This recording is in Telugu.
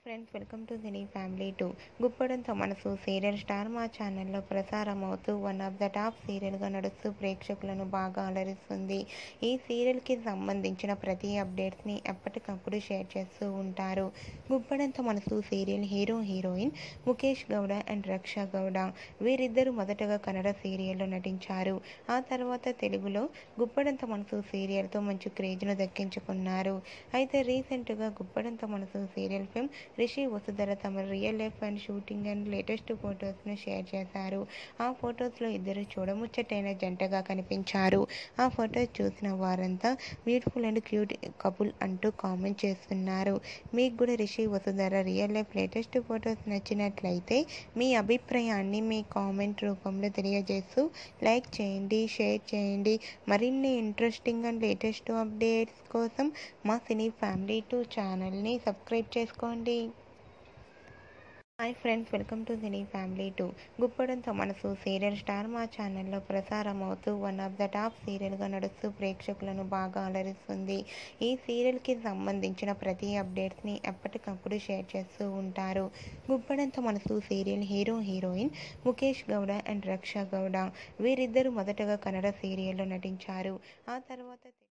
friends welcome to cine family two Guppedantha Manasu serial star మా ఛానల్లో ప్రసారం అవుతూ వన్ ఆఫ్ ద టాప్ సీరియల్గా నడుస్తూ ప్రేక్షకులను బాగా అలరిస్తుంది ఈ సీరియల్కి సంబంధించిన ప్రతి అప్డేట్స్ని ఎప్పటికప్పుడు షేర్ చేస్తూ ఉంటారు Guppedantha Manasu serial hero heroine Mukesh Gowda and Raksha Gowda వీరిద్దరూ మొదటగా కన్నడ సీరియల్లో నటించారు ఆ తర్వాత తెలుగులో గుప్పడంత మనసు సీరియల్తో మంచి క్రేజ్ను దక్కించుకున్నారు అయితే రీసెంట్గా గుప్పడంత మనసు సీరియల్ ఫిల్మ్ రిషి వసుధర తమ real life and shooting and latest ఫొటోస్ను షేర్ చేశారు ఆ ఫొటోస్లో ఇద్దరు చూడముచ్చటైన జంటగా కనిపించారు ఆ ఫొటోస్ చూసిన వారంతా బ్యూటిఫుల్ అండ్ క్యూట్ కపుల్ అంటూ కామెంట్ చేస్తున్నారు మీకు కూడా Rishi Vasudhara real life latest photos నచ్చినట్లయితే మీ అభిప్రాయాన్ని మీ కామెంట్ రూపంలో తెలియజేస్తూ లైక్ చేయండి షేర్ చేయండి మరిన్ని ఇంట్రెస్టింగ్ అండ్ లేటెస్ట్ అప్డేట్స్ కోసం మా సినీ ఫ్యామిలీ టూ ఛానల్ని సబ్స్క్రైబ్ చేసుకోండి hi friends welcome to cine family two Guppedantha Manasu serial star మా ఛానల్లో ప్రసారం అవుతూ వన్ ఆఫ్ ద టాప్ సీరియల్గా నడుస్తూ ప్రేక్షకులను బాగా అలరిస్తుంది ఈ సీరియల్కి సంబంధించిన ప్రతి అప్డేట్స్ని ఎప్పటికప్పుడు షేర్ చేస్తూ ఉంటారు Guppedantha Manasu serial hero heroine Mukesh Gowda and Raksha Gowda వీరిద్దరూ మొదటగా కన్నడ సీరియల్లో నటించారు ఆ తర్వాత